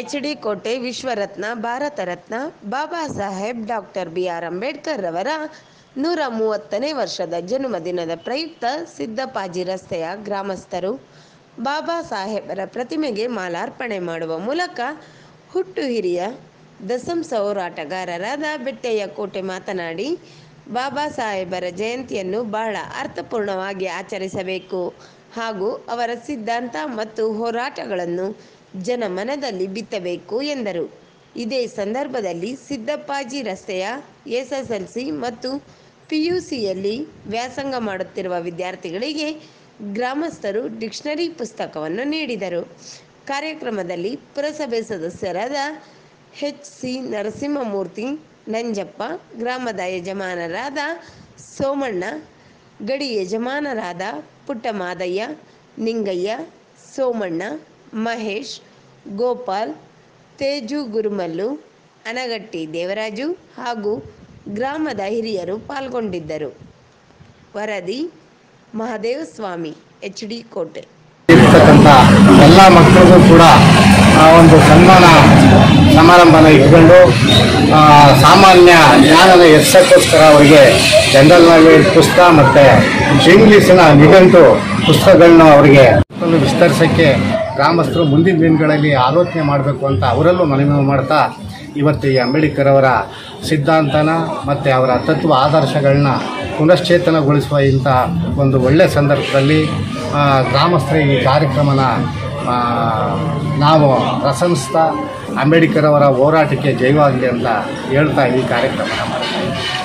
H D Kote ವಿಶ್ವರತ್ನ Bharat Ratna Baba Saheb doctor B R Ambedkar ರವರ ನೂರ ಮೂವತ್ತನೇ ವರ್ಷದ ಜನ್ಮದಿನದ ಪ್ರಯುಕ್ತ ಸಿದ್ದಪ್ಪಾಜಿ ರಸ್ತೆಯ ಗ್ರಾಮಸ್ಥರು ಬಾಬಾ ಸಾಹೇಬರ ಪ್ರತಿಮೆಗೆ ಮಾಲಾರ್ಪಣೆ ಮಾಡುವ ಮೂಲಕ ಹುಟ್ಟು ಹಿರಿಯ ದಸಂಸ ಹೋರಾಟಗಾರರಾದ ಬೆಟ್ಟೆಯ ಕೋಟೆ ಮಾತನಾಡಿ ಬಾಬಾ ಸಾಹೇಬರ ಜಯಂತಿಯನ್ನು ಬಹಳ ಅರ್ಥಪೂರ್ಣವಾಗಿ ಆಚರಿಸಬೇಕು ಹಾಗೂ ಅವರ ಸಿದ್ಧಾಂತ ಮತ್ತು ಹೋರಾಟಗಳನ್ನು ಜನಮನದಲ್ಲಿ ಬಿತ್ತಬೇಕು ಎಂದರು ಇದೇ ಸಂದರ್ಭದಲ್ಲಿ ಸಿದ್ದಪ್ಪಾಜಿ ರಸ್ತೆಯ ಎಸ್ಎಸ್ಎಲ್ಸಿ ಮತ್ತು ಪಿಯುಸಿಯಲ್ಲಿ ವ್ಯಾಸಂಗ ಮಾಡುತ್ತಿರುವ ವಿದ್ಯಾರ್ಥಿಗಳಿಗೆ ಗ್ರಾಮಸ್ಥರು ಡಿಕ್ಷನರಿ ಪುಸ್ತಕವನ್ನು ನೀಡಿದರು ಕಾರ್ಯಕ್ರಮದಲ್ಲಿ ಪುರಸಭೆ ಸದಸ್ಯರಾದ ಎಚ್ ಸಿ ನರಸಿಂಹಮೂರ್ತಿ ನಂಜಪ್ಪ ಗ್ರಾಮದ ಯಜಮಾನರಾದ ಸೋಮಣ್ಣ ಗಡಿ ಯಜಮಾನರಾದ ಪುಟ್ಟಮಾದಯ್ಯ ನಿಂಗಯ್ಯ ಸೋಮಣ್ಣ ಮಹೇಶ್ ಗೋಪಾಲ್ ತೇಜು ಗುರುಮಲ್ಲು ಅನಗಟ್ಟಿ ದೇವರಾಜು ಹಾಗೂ ಗ್ರಾಮದ ಹಿರಿಯರು ಪಾಲ್ಗೊಂಡಿದ್ದರು ವರದಿ ಮಹದೇವ ಸ್ವಾಮಿ ಎಚ್ ಡಿ ಕೋಟೆ ಇರ್ತಕ್ಕಂಥ ಎಲ್ಲ ಮಕ್ಕಳಿಗೂ ಕೂಡ ಆ, ಒಂದು ಸನ್ಮಾನ ಸಮಾರಂಭನ ಇಟ್ಕೊಂಡು ಆ, ಸಾಮಾನ್ಯ ಜ್ಞಾನನ ಎರ್ಸಕ್ಕೋಸ್ಕರ ಅವರಿಗೆ ಜನರಲ್ ನಾಲೆಡ್ಜ್ ಪುಸ್ತಕ ಮತ್ತು ಇಂಗ್ಲೀಷಿನ ನಿಘಂಟು ಪುಸ್ತಕಗಳನ್ನ ಅವರಿಗೆ ಒಂದು ವಿಸ್ತರಿಸೋಕ್ಕೆ ಗ್ರಾಮಸ್ಥರು ಮುಂದಿನ ದಿನಗಳಲ್ಲಿ ಆಲೋಚನೆ ಮಾಡಬೇಕು ಅಂತ ಅವರಲ್ಲೂ ಮನವಿ ಮಾಡ್ತಾ ಇವತ್ತು ಈ ಅಂಬೇಡ್ಕರ್ ಅವರ ಸಿದ್ಧಾಂತನ ಮತ್ತು ಅವರ ತತ್ವ ಆದರ್ಶಗಳನ್ನ ಪುನಶ್ಚೇತನಗೊಳಿಸುವ ಇಂಥ ಒಂದು ಒಳ್ಳೆಯ ಸಂದರ್ಭದಲ್ಲಿ ಆ, ಗ್ರಾಮಸ್ಥರ ಈ ಕಾರ್ಯಕ್ರಮನ ಆ, ನಾವು ಪ್ರಶಂಸ್ತಾ ಅಂಬೇಡ್ಕರ್ ಅವರ ಹೋರಾಟಕ್ಕೆ ಜಯವಾಗಲಿ ಅಂತ ಹೇಳ್ತಾ ಈ ಕಾರ್ಯಕ್ರಮನ ಮಾಡ್ತಾ ಇದ್ದೀವಿ